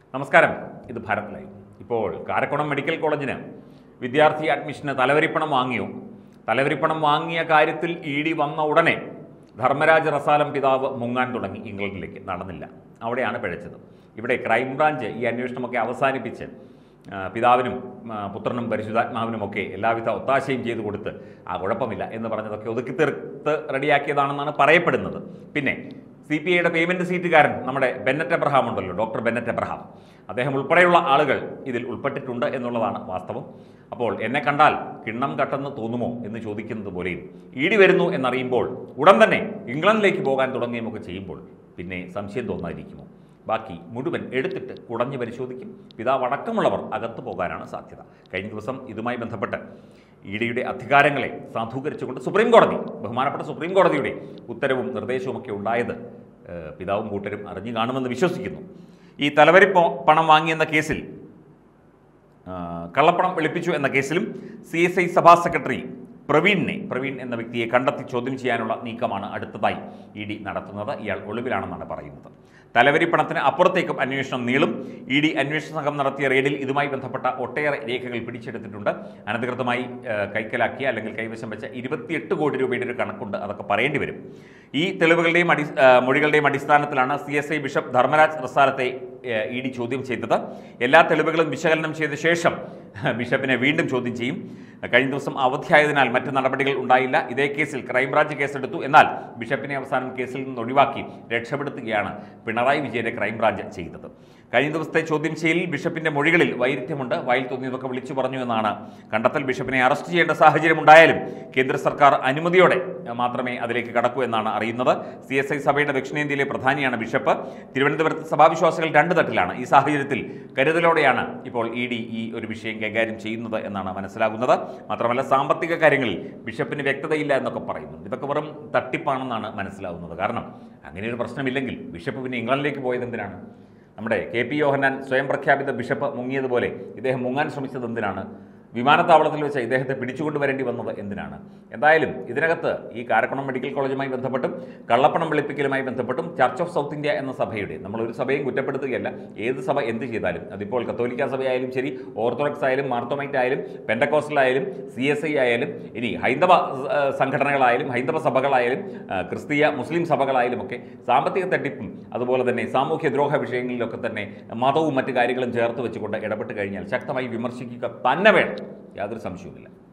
നമസ്കാരം ഇത് ഭാരത് ലൈവ് ഇപ്പോൾ കാരക്കുളം മെഡിക്കൽ കോളേജിന് വിദ്യാർത്ഥി അഡ്മിഷന് തലവരിപ്പണം വാങ്ങിയോ തലവരിപ്പണം വാങ്ങിയ കാര്യത്തിൽ ഇ ഡി വന്ന ഉടനെ ധർമ്മരാജ് റസാലം പിതാവ് മുങ്ങാൻ തുടങ്ങി ഇംഗ്ലണ്ടിലേക്ക് നടന്നില്ല അവിടെയാണ് പിഴച്ചത് ഇവിടെ ക്രൈംബ്രാഞ്ച് ഈ അന്വേഷണമൊക്കെ അവസാനിപ്പിച്ച് ആ, പിതാവിനും ആ, പുത്രനും പരിശുദ്ധാത്മാവിനുമൊക്കെ എല്ലാവിധ ഒത്താശയും ചെയ്തു കൊടുത്ത് ആ കുഴപ്പമില്ല എന്ന് പറഞ്ഞതൊക്കെ ഒതുക്കി തീർത്ത് റെഡിയാക്കിയതാണെന്നാണ് പറയപ്പെടുന്നത് പിന്നെ സി പി ഐയുടെ പേയ്മെൻറ്റ് സീറ്റുകാരൻ നമ്മുടെ ബെന്നറ്റ് എബ്രഹാം ഉണ്ടല്ലോ ഡോക്ടർ ബെന്നറ്റ് എബ്രഹാം അദ്ദേഹം ഉൾപ്പെടെയുള്ള ആളുകൾ ഇതിൽ ഉൾപ്പെട്ടിട്ടുണ്ട് എന്നുള്ളതാണ് വാസ്തവം അപ്പോൾ എന്നെ കണ്ടാൽ കിണ്ണം കട്ടെന്ന് തോന്നുമോ എന്ന് ചോദിക്കുന്നത് പോലെയും ഈടി വരുന്നു എന്നറിയുമ്പോൾ ഉടൻ തന്നെ ഇംഗ്ലണ്ടിലേക്ക് പോകാൻ തുടങ്ങുകയുമൊക്കെ ചെയ്യുമ്പോൾ പിന്നെ സംശയം തോന്നാതിരിക്കുമോ ബാക്കി മുഴുവൻ എടുത്തിട്ട് കുടഞ്ഞു പരിശോധിക്കും പിതാവ് അടക്കമുള്ളവർ അകത്തു പോകാനാണ് സാധ്യത കഴിഞ്ഞ ദിവസം ഇതുമായി ബന്ധപ്പെട്ട് ഇ ഡിയുടെ അധികാരങ്ങളെ സാധൂകരിച്ചുകൊണ്ട് സുപ്രീം കോടതി ബഹുമാനപ്പെട്ട സുപ്രീം കോടതിയുടെ ഉത്തരവും നിർദ്ദേശവുമൊക്കെ ഉണ്ടായത് ഏഹ്, പിതാവും കൂട്ടരും അറിഞ്ഞു കാണുമെന്ന് വിശ്വസിക്കുന്നു ഈ തലവരി പോ- പണം വാങ്ങിയെന്ന കേസിൽ ആ, കള്ളപ്പണം വെളുപ്പിച്ചു എന്ന കേസിലും സി എസ് ഐ സഭാ സെക്രട്ടറി പ്രവീണിനെ പ്രവീൺ എന്ന വ്യക്തിയെ കണ്ടെത്തി ചോദ്യം ചെയ്യാനുള്ള നീക്കമാണ് അടുത്തതായി ഇ ഡി നടത്തുന്നത് ഇയാൾ ഒളിവിലാണെന്നാണ് പറയുന്നത് തലവരി പണത്തിന് അപ്പുറത്തേക്കും അന്വേഷണം നീളും ഇ ഡി അന്വേഷണ സംഘം നടത്തിയ റെയ്ഡിൽ ഇതുമായി ബന്ധപ്പെട്ട ഒട്ടേറെ രേഖകൾ പിടിച്ചെടുത്തിട്ടുണ്ട് അനധികൃതമായി ആ, കൈക്കലാക്കിയ അല്ലെങ്കിൽ കൈവശം വെച്ച ഇരുപത്തിയെട്ട് കോടി രൂപയുടെ ഒരു കണക്കുണ്ട് അതൊക്കെ പറയേണ്ടി വരും ഈ തെളിവുകളുടെയും അടി ആ, മൊഴികളുടെയും അടിസ്ഥാനത്തിലാണ് C S I bishop Dharmaraj റസാലത്തെ ഇ ഡി ചോദ്യം ചെയ്തത് എല്ലാ തെളിവുകളും വിശകലനം ചെയ്ത ശേഷം ബിഷപ്പിനെ വീണ്ടും ചോദ്യം ചെയ്യും കഴിഞ്ഞ ദിവസം അവധിയായതിനാൽ മറ്റ് നടപടികൾ ഉണ്ടായില്ല ഇതേ കേസിൽ ക്രൈംബ്രാഞ്ച് കേസെടുത്തു എന്നാൽ ബിഷപ്പിനെ അവസാനം കേസിൽ നിന്ന് ഒഴിവാക്കി രക്ഷപ്പെടുത്തുകയാണ് പിണറായി വിജയന്റെ ക്രൈംബ്രാഞ്ച് ചെയ്തത് കഴിഞ്ഞ ദിവസത്തെ ചോദ്യം ചെയ്യലിൽ ബിഷപ്പിന്റെ മൊഴികളിൽ വൈരുദ്ധ്യമുണ്ട് വായിൽ തോന്നിയതൊക്കെ വിളിച്ചു പറഞ്ഞു എന്നാണ് കണ്ടെത്തൽ ബിഷപ്പിനെ അറസ്റ്റ് ചെയ്യേണ്ട സാഹചര്യം ഉണ്ടായാലും കേന്ദ്ര സർക്കാർ അനുമതിയോടെ മാത്രമേ അതിലേക്ക് കടക്കൂ എന്നാണ് അറിയുന്നത് സി എസ് ഐ സഭയുടെ ദക്ഷിണേന്ത്യയിലെ പ്രധാനിയാണ് ബിഷപ്പ് തിരുവനന്തപുരത്ത് സഭാവിശ്വാസികൾ രണ്ട് തട്ടിലാണ് ഈ സാഹചര്യത്തിൽ കരുതലോടെയാണ് ഇപ്പോൾ ഇ ഡി ഈ ഒരു വിഷയം കൈകാര്യം ചെയ്യുന്നത് എന്നാണ് മനസ്സിലാകുന്നത് മാത്രമല്ല സാമ്പത്തിക കാര്യങ്ങളിൽ ബിഷപ്പിന് വ്യക്തതയില്ല എന്നൊക്കെ പറയുന്നുണ്ട് ഇതൊക്കെ വെറും തട്ടിപ്പാണെന്നാണ് മനസ്സിലാവുന്നത് കാരണം അങ്ങനെ ഒരു പ്രശ്നമില്ലെങ്കിൽ ബിഷപ്പ് പിന്നെ ഇംഗ്ലണ്ടിലേക്ക് പോയത് എന്തിനാണ് നമ്മുടെ കെ പി യോഹന്നാൻ സ്വയം പ്രഖ്യാപിത ബിഷപ്പ് മുങ്ങിയതുപോലെ ഇദ്ദേഹം മുങ്ങാൻ ശ്രമിച്ചത് എന്തിനാണ് വിമാനത്താവളത്തിൽ വെച്ച് ഇദ്ദേഹത്തെ പിടിച്ചുകൊണ്ടുവരേണ്ടി വന്നത് എന്തിനാണ് എന്തായാലും ഇതിനകത്ത് ഈ കാരക്കുളം മെഡിക്കൽ കോളേജുമായി ബന്ധപ്പെട്ടും കള്ളപ്പണം വെളുപ്പിക്കലുമായി ബന്ധപ്പെട്ടും ചർച്ച് ഓഫ് സൗത്ത് ഇന്ത്യ എന്ന സഭയുടെ നമ്മൾ ഒരു സഭയും കുറ്റപ്പെടുത്തുകയല്ല ഏത് സഭ എന്ത് ചെയ്താലും അതിപ്പോൾ കത്തോലിക്ക സഭയായാലും ശരി ഓർത്തഡോക്സ് ആയാലും മാർത്തോമൈറ്റ് ആയാലും പെൻഡക്കോസ്റ്റലായാലും സി എസ് ഐ ആയാലും ഇനി ഹൈന്ദവ ആ, സംഘടനകളായാലും ഹൈന്ദവ സഭകളായാലും ആ, ക്രിസ്തീയ മുസ്ലിം സഭകളായാലും ഒക്കെ സാമ്പത്തിക തട്ടിപ്പും അതുപോലെ തന്നെ സാമൂഹ്യ ദ്രോഹ വിഷയങ്ങളിലൊക്കെ തന്നെ മതവും മറ്റു കാര്യങ്ങളും ചേർത്ത് വെച്ചുകൊണ്ട് ഇടപെട്ട് കഴിഞ്ഞാൽ ശക്തമായി വിമർശിക്കുക തന്നെ വേണം യാതൊരു സംശയവുമില്ല